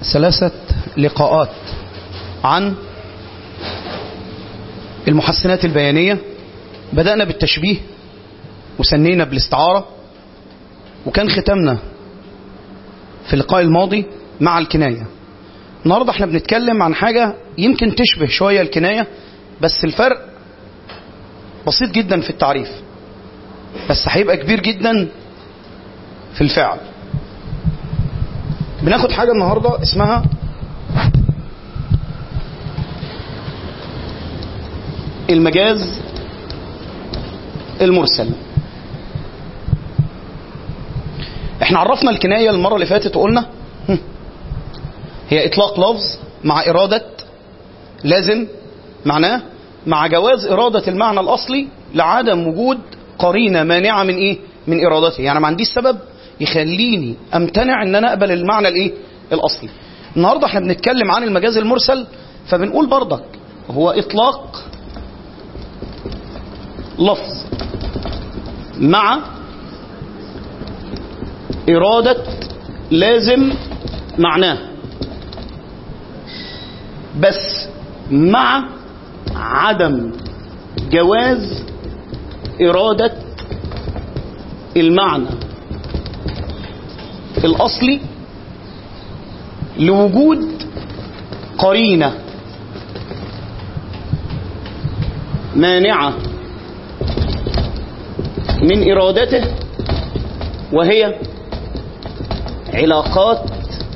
ثلاثة لقاءات عن المحسنات البيانية بدأنا بالتشبيه وسنينا بالاستعارة وكان ختامنا في اللقاء الماضي مع الكناية النهاردة احنا بنتكلم عن حاجة يمكن تشبه شوية الكناية بس الفرق بسيط جدا في التعريف بس هيبقى كبير جدا في الفعل بناخد حاجة النهاردة اسمها المجاز المرسل احنا عرفنا الكناية المرة اللي فاتت وقلنا هي اطلاق لفظ مع ارادة لازم معناه مع جواز ارادة المعنى الاصلي لعدم وجود قرينة مانعة من ايه من ارادته يعني ما عنديش سبب يخليني امتنع ان انا اقبل المعنى الايه الاصلي النهارده احنا بنتكلم عن المجاز المرسل فبنقول برضك هو اطلاق لفظ مع إرادة لازم معناه بس مع عدم جواز إرادة المعنى الأصلي لوجود قرينة مانعة من إرادته وهي علاقات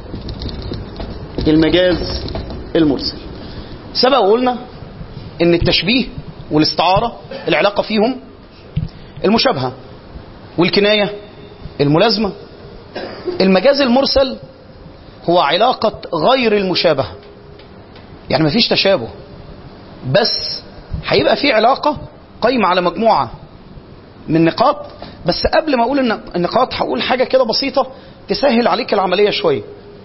المجاز المرسل سبق وقلنا ان التشبيه والاستعارة العلاقة فيهم المشابهة والكناية الملازمة المجاز المرسل هو علاقة غير المشابهة يعني مفيش تشابه بس هيبقى في علاقة قايمة على مجموعة من نقاط بس قبل ما اقول النقاط هقول حاجة كده بسيطة تسهل عليك العملية شوية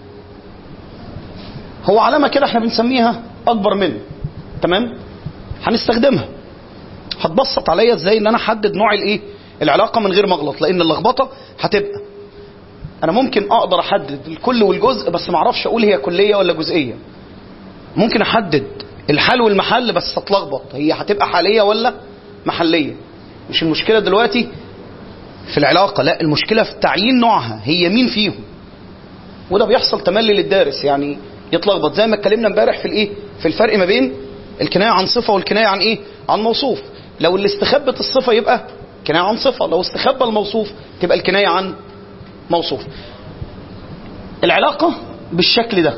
هو علامة كده احنا بنسميها اكبر من تمام هنستخدمها هتبسط عليا ازاي ان انا احدد نوع الايه العلاقة من غير ما اغلط لان اللخبطة هتبقى انا ممكن اقدر احدد الكل والجزء بس ما اعرفش اقول هي كلية ولا جزئية ممكن احدد الحال والمحل بس اتلخبط هي هتبقى حالية ولا محلية مش المشكلة دلوقتي في العلاقة لا المشكلة في تعيين نوعها هي مين فيهم وده بيحصل تملي للدارس يعني يتلخبط زي ما اتكلمنا امبارح في الايه في الفرق ما بين الكناية عن صفة والكناية عن ايه عن موصوف لو اللي استخبت الصفة يبقى كناية عن صفة لو استخبى الموصوف تبقى الكناية عن موصوف العلاقة بالشكل ده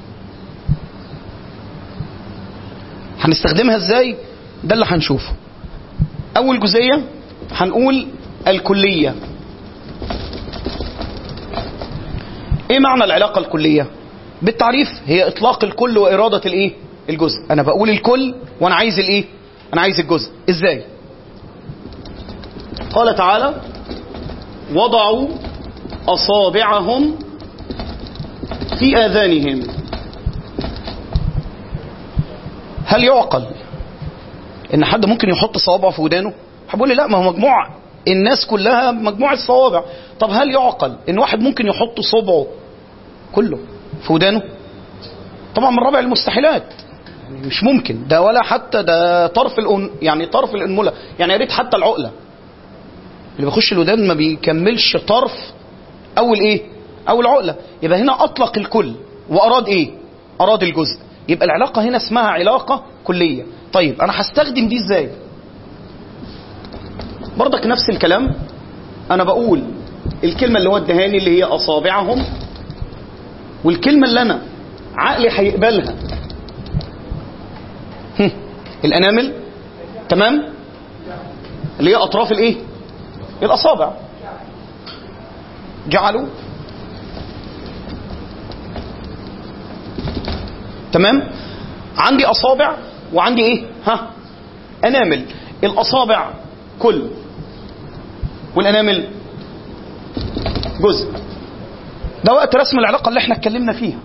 هنستخدمها ازاي ده اللي هنشوفه اول جزئية هنقول الكلية ايه معنى العلاقة الكلية بالتعريف هي اطلاق الكل وارادة الايه الجزء انا بقول الكل وانا عايز الايه انا عايز الجزء ازاي قال تعالى وضعوا اصابعهم في اذانهم هل يعقل ان حد ممكن يحط صوابعه في ودانه هقول لي لا ما هو مجموعه الناس كلها مجموعة صوابع طب هل يعقل ان واحد ممكن يحط صبعه كله في ودانه طبعا من رابع المستحيلات يعني مش ممكن ده ولا حتى ده طرف الأن يعني طرف الانمله يعني يا ريت حتى العقله اللي بيخش الودان ما بيكملش طرف اول ايه اول عقله يبقى هنا اطلق الكل واراد ايه اراد الجزء يبقى العلاقه هنا اسمها علاقه كليه طيب انا هستخدم دي ازاي برضك نفس الكلام انا بقول الكلمه اللي هو ادهاني اللي هي اصابعهم والكلمه اللي انا عقلي هيقبلها الانامل تمام اللي هي اطراف الايه الاصابع جعلوا تمام عندي اصابع وعندي ايه ها انامل الاصابع كل والانامل جزء ده وقت رسم العلاقه اللي احنا اتكلمنا فيها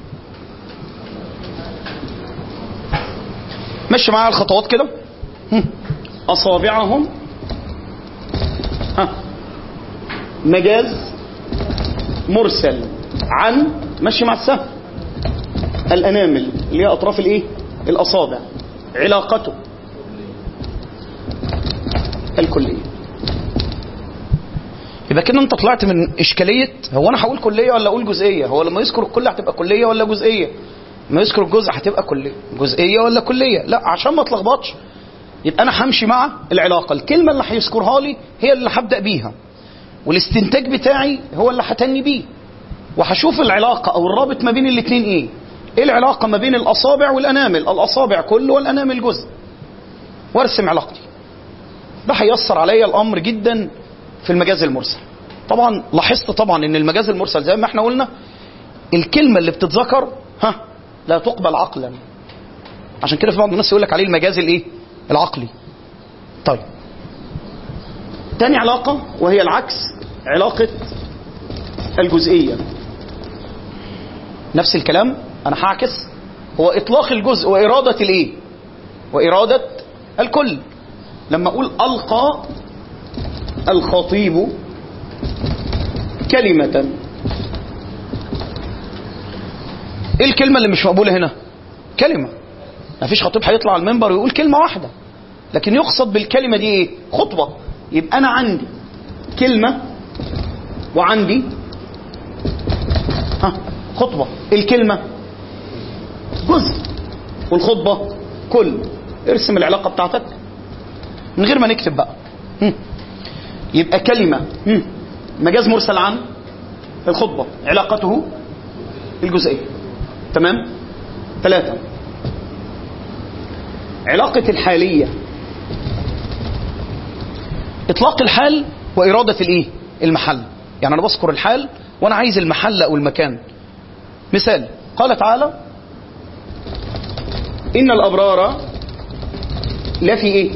مشي معايا الخطوات كده اصابعهم ها مجاز مرسل عن مشي مع السهم الانامل اللي هي اطراف الايه الاصابع علاقته الكليه يبقى كده انت طلعت من اشكاليه هو انا هقول كليه ولا اقول جزئيه هو لما يذكر الكل هتبقى كليه ولا جزئيه لما يذكر الجزء هتبقى كليه جزئيه ولا كليه لا عشان ما اتلخبطش يبقى انا همشي مع العلاقه الكلمه اللي هيذكرها لي هي اللي هبدا بيها والاستنتاج بتاعي هو اللي هتني بيه وهشوف العلاقه او الرابط ما بين الاثنين ايه ايه العلاقه ما بين الاصابع والانامل الاصابع كل والانامل جزء وارسم علاقتي ده هيسر عليا الامر جدا في المجاز المرسل طبعا لاحظت طبعا ان المجاز المرسل زي ما احنا قلنا الكلمه اللي بتتذكر ها لا تقبل عقلا عشان كده في بعض الناس يقول لك عليه المجاز الايه العقلي طيب تاني علاقة وهي العكس علاقة الجزئية نفس الكلام أنا هعكس هو إطلاق الجزء وإرادة الإيه؟ وإرادة الكل لما أقول ألقى الخطيب كلمة إيه الكلمة اللي مش مقبولة هنا؟ كلمة ما فيش خطيب هيطلع على المنبر ويقول كلمة واحدة لكن يقصد بالكلمة دي إيه؟ خطبة يبقى أنا عندي كلمة وعندي ها خطبة الكلمة جزء والخطبة كل ارسم العلاقة بتاعتك من غير ما نكتب بقى هم. يبقى كلمة هم. مجاز مرسل عن الخطبة علاقته الجزئية تمام ثلاثة علاقة الحالية إطلاق الحال وإرادة الإيه؟ المحل يعني أنا بذكر الحال وأنا عايز المحل أو المكان مثال قال تعالى إن الأبرار لفي إيه؟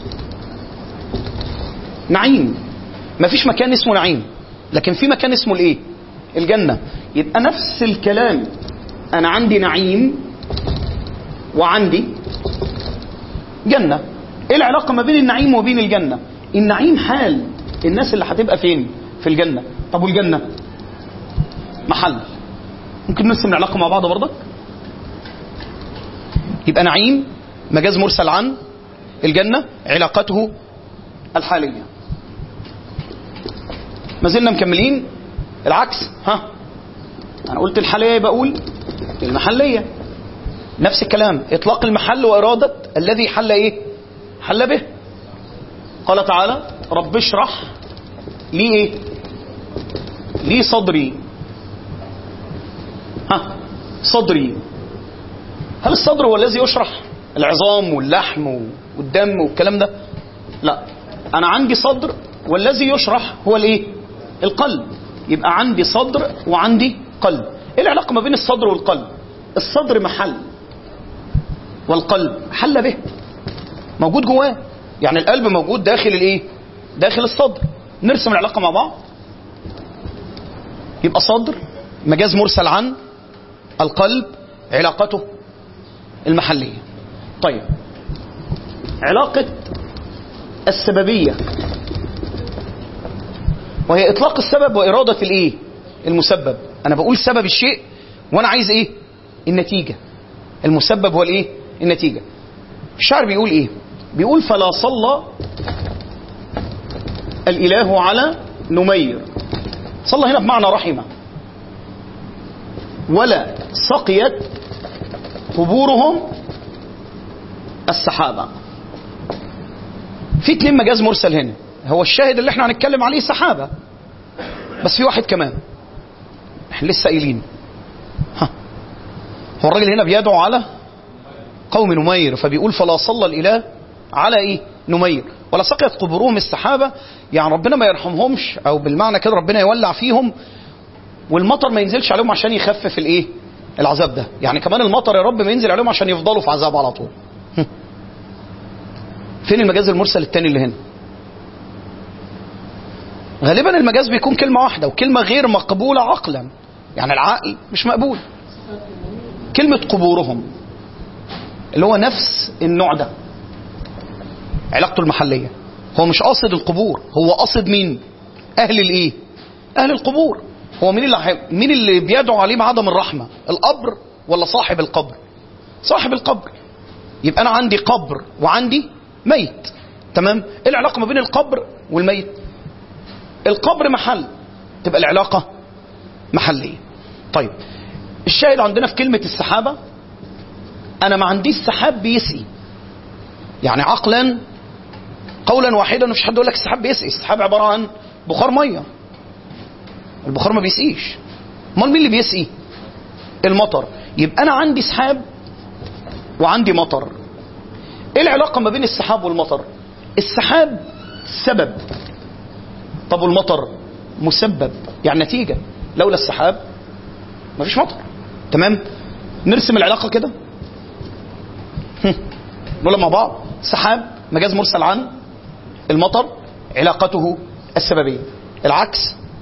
نعيم ما فيش مكان اسمه نعيم لكن في مكان اسمه الإيه؟ الجنة يبقى نفس الكلام أنا عندي نعيم وعندي جنة ايه العلاقة ما بين النعيم وبين الجنة النعيم حال الناس اللي هتبقى فين في الجنة طب والجنة محل ممكن نرسم العلاقة مع بعض برضك يبقى نعيم مجاز مرسل عن الجنة علاقته الحالية ما زلنا مكملين العكس ها انا قلت الحالية يبقى اقول المحلية نفس الكلام اطلاق المحل وارادة الذي حل ايه حل به قال تعالى رب اشرح لي ايه لي صدري ها صدري هل الصدر هو الذي يشرح العظام واللحم والدم والكلام ده لا انا عندي صدر والذي يشرح هو الايه القلب يبقى عندي صدر وعندي قلب ايه العلاقه ما بين الصدر والقلب الصدر محل والقلب حل به موجود جواه يعني القلب موجود داخل الايه داخل الصدر نرسم العلاقه مع بعض يبقى صدر مجاز مرسل عن القلب علاقته المحليه طيب علاقه السببيه وهي اطلاق السبب واراده الايه المسبب انا بقول سبب الشيء وانا عايز ايه النتيجه المسبب هو الايه النتيجه الشاعر بيقول ايه بيقول فلا صلى الاله على نمير صلى هنا بمعنى رحمه ولا سقيت قبورهم السحابه في اتنين مجاز مرسل هنا هو الشاهد اللي احنا هنتكلم عليه سحابه بس في واحد كمان احنا لسه قايلين ها هو الراجل هنا بيدعو على قوم نمير فبيقول فلا صلى الاله على ايه نمير ولا سقيت قبورهم السحابه يعني ربنا ما يرحمهمش او بالمعنى كده ربنا يولع فيهم والمطر ما ينزلش عليهم عشان يخفف الايه العذاب ده يعني كمان المطر يا رب ما ينزل عليهم عشان يفضلوا في عذاب على طول فين المجاز المرسل الثاني اللي هنا غالبا المجاز بيكون كلمة واحدة وكلمة غير مقبولة عقلا يعني العقل مش مقبول كلمة قبورهم اللي هو نفس النوع ده علاقته المحلية هو مش قاصد القبور هو قاصد مين أهل الإيه أهل القبور هو مين اللي حي... مين اللي بيدعو عليه بعدم الرحمة القبر ولا صاحب القبر صاحب القبر يبقى انا عندي قبر وعندي ميت تمام ايه العلاقه ما بين القبر والميت القبر محل تبقى العلاقه محليه طيب الشاهد عندنا في كلمه السحابه انا ما عنديش سحاب بيسقي يعني عقلا قولا واحدا مفيش حد يقول لك السحاب بيسقي السحاب عباره عن بخار ميه البخار ما بيسقيش امال مين اللي بيسقي المطر يبقى انا عندي سحاب وعندي مطر ايه العلاقه ما بين السحاب والمطر السحاب سبب طب والمطر مسبب يعني نتيجه لولا السحاب مفيش مطر تمام نرسم العلاقه كده هم. نقولها مع بعض سحاب مجاز مرسل عن المطر علاقته السببيه العكس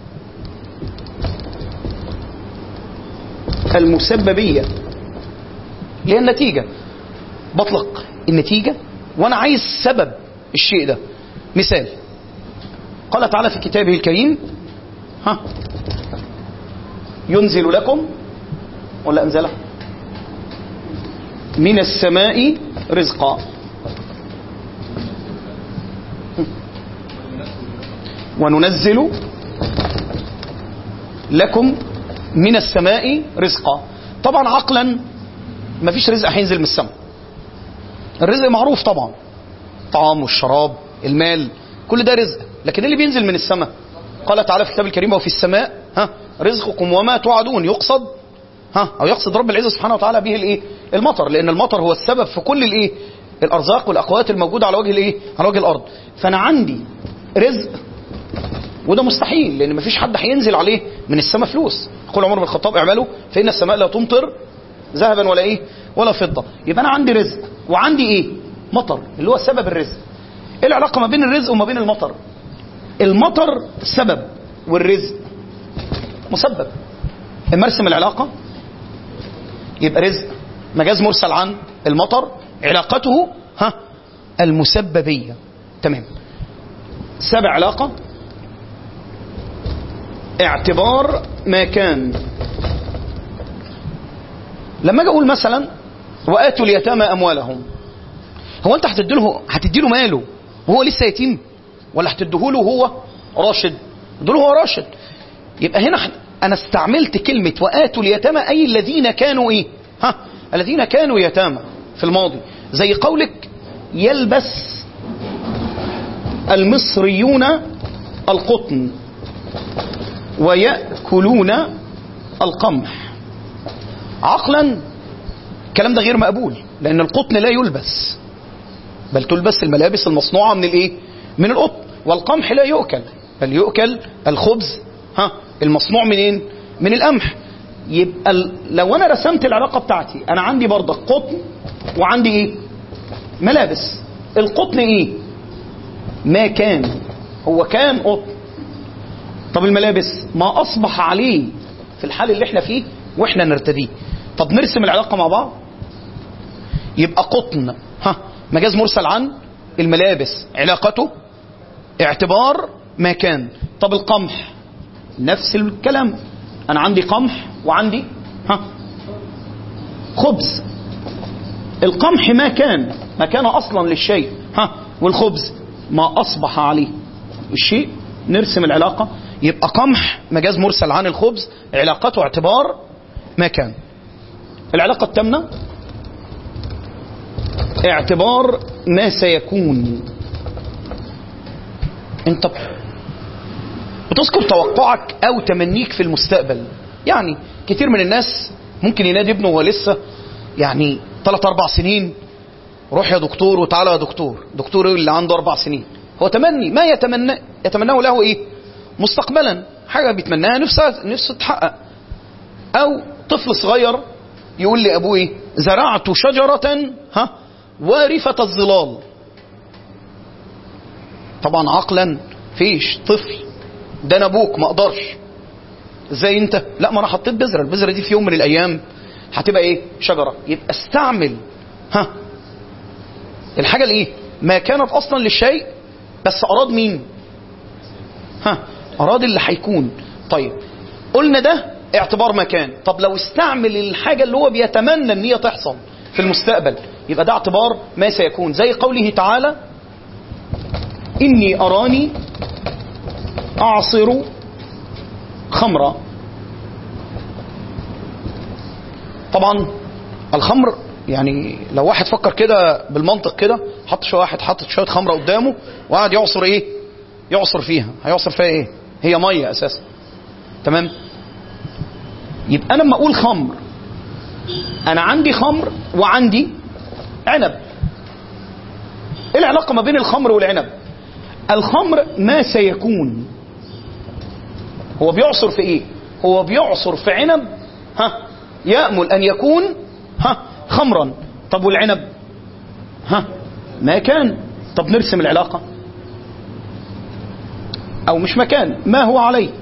المسببيه اللي هي النتيجه بطلق النتيجه وانا عايز سبب الشيء ده مثال قال تعالى في كتابه الكريم ها ينزل لكم ولا انزله من السماء رزقا وننزل لكم من السماء رزقا طبعا عقلا ما فيش رزق هينزل من السماء الرزق معروف طبعا الطعام والشراب المال كل ده رزق لكن اللي بينزل من السماء قال تعالى في الكتاب الكريم وفي السماء ها رزقكم وما توعدون يقصد ها او يقصد رب العزه سبحانه وتعالى به الايه المطر لان المطر هو السبب في كل الايه الارزاق والاقوات الموجوده على وجه الايه على وجه الارض فانا عندي رزق وده مستحيل لان مفيش حد هينزل عليه من السماء فلوس يقول عمر بن الخطاب اعملوا فان السماء لا تمطر ذهبا ولا ايه ولا فضه يبقى انا عندي رزق وعندي ايه مطر اللي هو سبب الرزق ايه العلاقه ما بين الرزق وما بين المطر المطر سبب والرزق مسبب اما ارسم العلاقه يبقى رزق مجاز مرسل عن المطر علاقته ها المسببيه تمام سابع علاقه اعتبار ما كان لما اجي اقول مثلا واتوا اليتامى اموالهم هو انت هتديله هتديله ماله وهو لسه يتيم ولا هتديهوله وهو راشد دول هو راشد يبقى هنا انا استعملت كلمه واتوا اليتامى اي الذين كانوا ايه ها الذين كانوا يتامى في الماضي زي قولك يلبس المصريون القطن ويأكلون القمح عقلا الكلام ده غير مقبول لأن القطن لا يلبس بل تلبس الملابس المصنوعة من الايه من القطن والقمح لا يؤكل بل يؤكل الخبز ها المصنوع منين من القمح يبقى ال- لو انا رسمت العلاقه بتاعتي انا عندي برضك قطن وعندي ايه ملابس القطن ايه ما كان هو كان قطن طب الملابس ما اصبح عليه في الحال اللي احنا فيه واحنا نرتديه طب نرسم العلاقه مع بعض يبقى قطن ها مجاز مرسل عن الملابس علاقته اعتبار ما كان طب القمح نفس الكلام انا عندي قمح وعندي ها خبز القمح ما كان ما كان اصلا للشيء ها والخبز ما اصبح عليه الشيء نرسم العلاقه يبقى قمح مجاز مرسل عن الخبز علاقته اعتبار ما كان العلاقه الثامنه اعتبار ما سيكون انت بتذكر توقعك او تمنيك في المستقبل يعني كتير من الناس ممكن ينادي ابنه وهو لسه يعني ثلاث اربع سنين روح يا دكتور وتعالى يا دكتور دكتور اللي عنده اربع سنين هو تمني ما يتمنى يتمناه له ايه مستقبلا حاجه بيتمناها نفسه نفسه تتحقق او طفل صغير يقول لابوه ايه زرعت شجره ها وارفه الظلال طبعا عقلا فيش طفل ده انا ابوك ما اقدرش ازاي انت لا ما انا حطيت بذره البذره دي في يوم من الايام هتبقى ايه شجره يبقى استعمل ها الحاجه الايه ما كانت اصلا للشيء بس اراد مين ها اراد اللي هيكون طيب قلنا ده اعتبار مكان طب لو استعمل الحاجة اللي هو بيتمنى ان هي تحصل في المستقبل يبقى ده اعتبار ما سيكون زي قوله تعالى إني أراني أعصر خمرا طبعا الخمر يعني لو واحد فكر كده بالمنطق كده حط شويه واحد حاطط شويه خمره قدامه وقعد يعصر ايه يعصر فيها هيعصر فيها ايه هي ميه اساسا تمام يبقى انا لما اقول خمر انا عندي خمر وعندي عنب ايه العلاقه ما بين الخمر والعنب الخمر ما سيكون هو بيعصر في ايه هو بيعصر في عنب ها يأمل ان يكون ها خمرا طب والعنب ها ما كان طب نرسم العلاقة او مش مكان ما هو عليه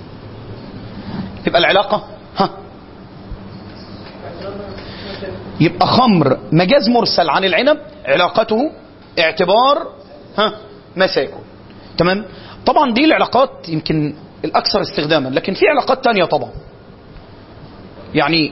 تبقى العلاقة ها يبقى خمر مجاز مرسل عن العنب علاقته اعتبار ها ما سيكون تمام طبعا دي العلاقات يمكن الاكثر استخداما لكن في علاقات تانية طبعا يعني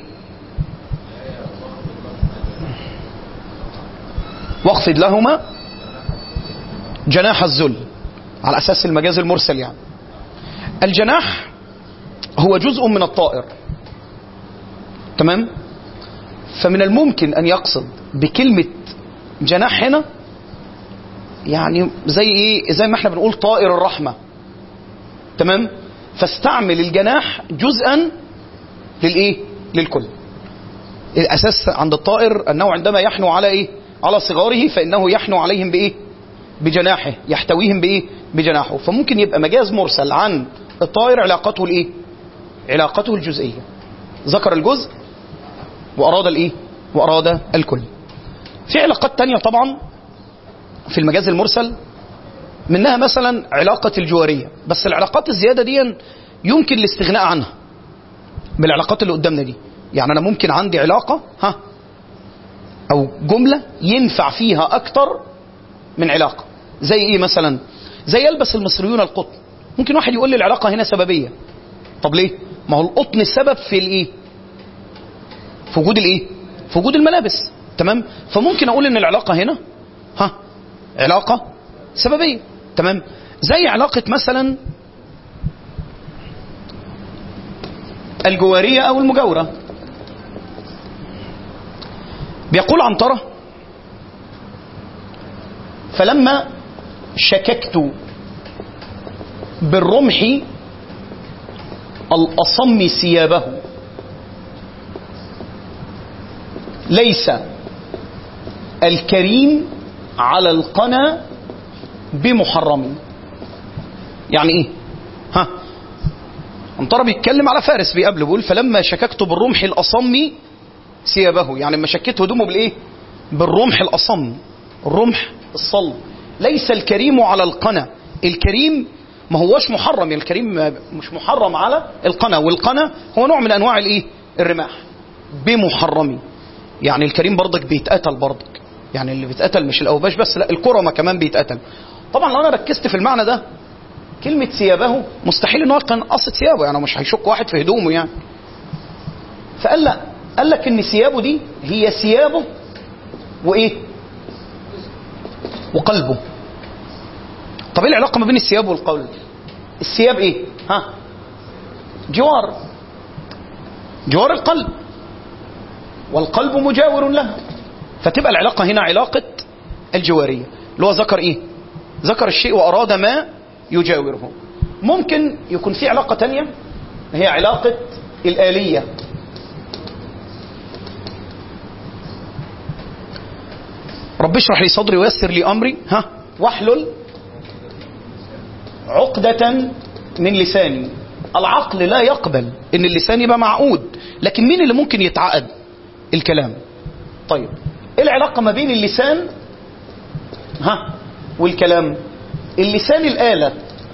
واخفض لهما جناح الذل على اساس المجاز المرسل يعني الجناح هو جزء من الطائر تمام فمن الممكن ان يقصد بكلمه جناح هنا يعني زي ايه زي ما احنا بنقول طائر الرحمه تمام فاستعمل الجناح جزءا للايه للكل الاساس عند الطائر انه عندما يحنو على ايه على صغاره فانه يحنو عليهم بايه بجناحه يحتويهم بايه بجناحه فممكن يبقى مجاز مرسل عن الطائر علاقته الايه علاقته الجزئيه ذكر الجزء واراد الايه واراد الكل في علاقات تانية طبعا في المجاز المرسل منها مثلا علاقة الجوارية بس العلاقات الزيادة دي يمكن الاستغناء عنها بالعلاقات اللي قدامنا دي يعني أنا ممكن عندي علاقة ها أو جملة ينفع فيها أكتر من علاقة زي إيه مثلا زي يلبس المصريون القطن ممكن واحد يقول لي العلاقة هنا سببية طب ليه ما هو القطن السبب في الإيه في وجود الإيه في وجود الملابس تمام فممكن أقول إن العلاقة هنا ها علاقة سببية تمام زي علاقة مثلا الجوارية أو المجاورة بيقول عنترة فلما شككت بالرمح الأصم ثيابه ليس الكريم على القنا بمحرم يعني ايه ها عنترة بيتكلم على فارس بيقابله بيقول فلما شككت بالرمح الأصم ثيابه يعني لما شكيت هدومه بالايه بالرمح الأصم الرمح الصلب ليس الكريم على القنا الكريم ما هوش محرم يعني الكريم مش محرم على القنا والقنا هو نوع من انواع الايه الرماح بمحرم يعني الكريم برضك بيتقتل برضك يعني اللي بيتقتل مش الاوباش بس لا الكرمه كمان بيتقتل طبعا لو انا ركزت في المعنى ده كلمه ثيابه مستحيل ان هو كان قصد ثيابه يعني مش هيشك واحد في هدومه يعني فقال لا قال لك ان ثيابه دي هي ثيابه وايه وقلبه طب ايه العلاقه ما بين الثياب والقلب الثياب ايه ها جوار جوار القلب والقلب مجاور له فتبقى العلاقة هنا علاقة الجوارية اللي هو ذكر ايه ذكر الشيء وأراد ما يجاوره ممكن يكون في علاقة تانية هي علاقة الآلية رب اشرح لي صدري ويسر لي أمري ها واحلل عقدة من لساني العقل لا يقبل ان اللسان يبقى معقود لكن مين اللي ممكن يتعقد الكلام طيب ايه العلاقه ما بين اللسان ها والكلام اللسان الآلة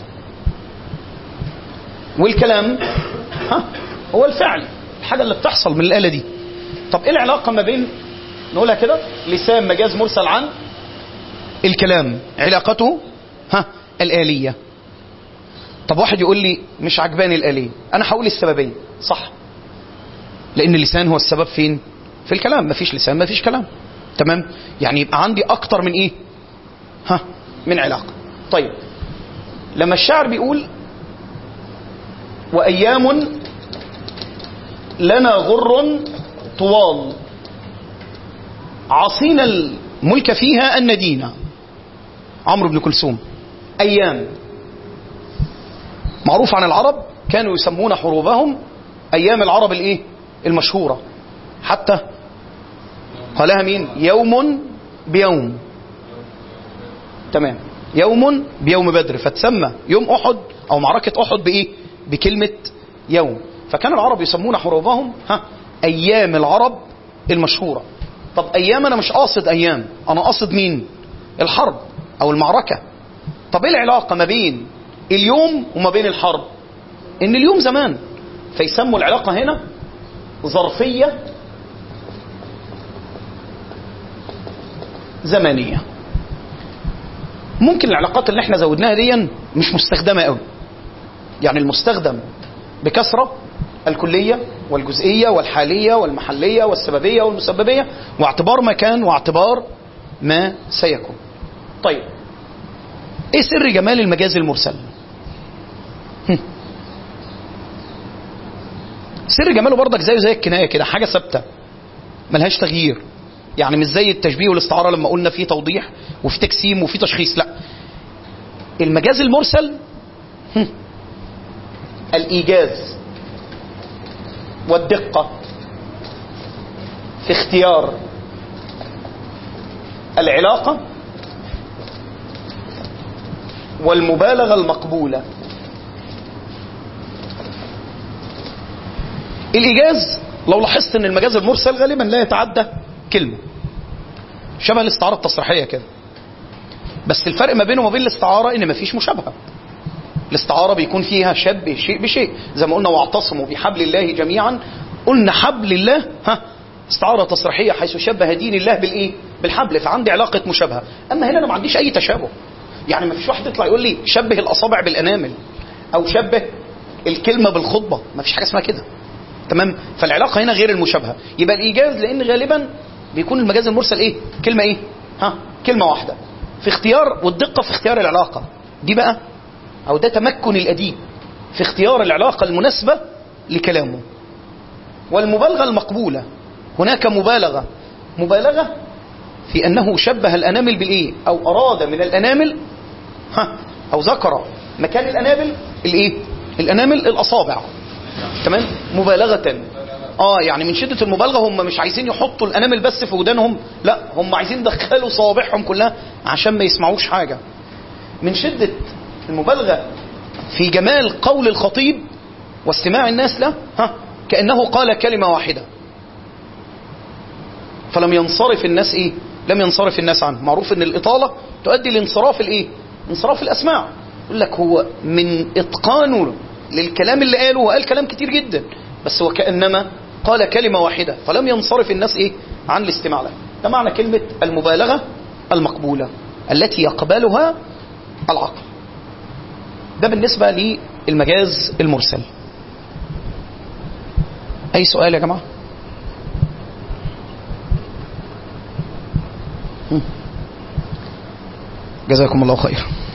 والكلام ها هو الفعل الحاجة اللي بتحصل من الآلة دي طب ايه العلاقة ما بين نقولها كده لسان مجاز مرسل عن الكلام علاقته ها الآلية طب واحد يقول لي مش عجباني الآلية أنا هقول السببية صح لأن اللسان هو السبب فين في الكلام مفيش لسان مفيش كلام تمام يعني يبقى عندي أكتر من إيه ها من علاقة طيب لما الشاعر بيقول وأيام لنا غر طوال عصينا الملك فيها أن ندينا عمرو بن كلثوم أيام معروف عن العرب كانوا يسمون حروبهم أيام العرب الإيه المشهورة حتى قالها مين يوم بيوم تمام يوم بيوم بدر فتسمى يوم أحد أو معركة أحد بإيه بكلمة يوم فكان العرب يسمون حروبهم ها أيام العرب المشهورة طب أيام أنا مش قاصد أيام أنا قاصد مين الحرب أو المعركة طب إيه العلاقة ما بين اليوم وما بين الحرب إن اليوم زمان فيسموا العلاقة هنا ظرفية زمنية ممكن العلاقات اللي احنا زودناها دي مش مستخدمة قوي يعني المستخدم بكثرة الكلية والجزئية والحالية والمحلية والسببية والمسببية واعتبار ما كان واعتبار ما سيكون طيب ايه سر جمال المجاز المرسل هم. سر جماله برضك زيه زي الكناية كده حاجة ثابتة ملهاش تغيير يعني مش زي التشبيه والاستعارة لما قلنا فيه توضيح وفي تجسيم وفي تشخيص لا المجاز المرسل هم. الإيجاز والدقة في اختيار العلاقة والمبالغة المقبولة الإيجاز لو لاحظت أن المجاز المرسل غالبا لا يتعدى كلمة شبه الاستعارة التصريحية كده بس الفرق ما بينه وما بين الاستعارة ان مفيش مشابهة الاستعارة بيكون فيها شبه شيء بشيء زي ما قلنا واعتصموا بحبل الله جميعا قلنا حبل الله ها استعارة تصريحية حيث شبه دين الله بالايه بالحبل فعندي علاقة مشابهة اما هنا انا ما عنديش اي تشابه يعني ما فيش واحد يطلع يقول لي شبه الاصابع بالانامل او شبه الكلمة بالخطبة ما فيش حاجة اسمها كده تمام فالعلاقة هنا غير المشابهة يبقى الايجاز لان غالبا بيكون المجاز المرسل ايه كلمة ايه ها كلمة واحدة في اختيار والدقة في اختيار العلاقة دي بقى او ده تمكن الاديب في اختيار العلاقة المناسبة لكلامه والمبالغة المقبولة هناك مبالغة مبالغة في انه شبه الانامل بالايه او اراد من الانامل ها او ذكر مكان الانامل الايه الانامل الاصابع تمام مبالغة اه يعني من شدة المبالغة هم مش عايزين يحطوا الانامل بس في ودانهم لا هم عايزين يدخلوا صوابعهم كلها عشان ما يسمعوش حاجة من شدة المبالغة في جمال قول الخطيب واستماع الناس له ها كأنه قال كلمة واحدة فلم ينصرف الناس ايه لم ينصرف الناس عنه معروف ان الإطالة تؤدي لانصراف الايه انصراف الأسماع يقول لك هو من إتقانه للكلام اللي قاله وقال كلام كتير جدا بس وكأنما قال كلمة واحدة فلم ينصرف الناس ايه عن الاستماع له ده معنى كلمة المبالغة المقبولة التي يقبلها العقل ده بالنسبة للمجاز المرسل أي سؤال يا جماعة جزاكم الله خير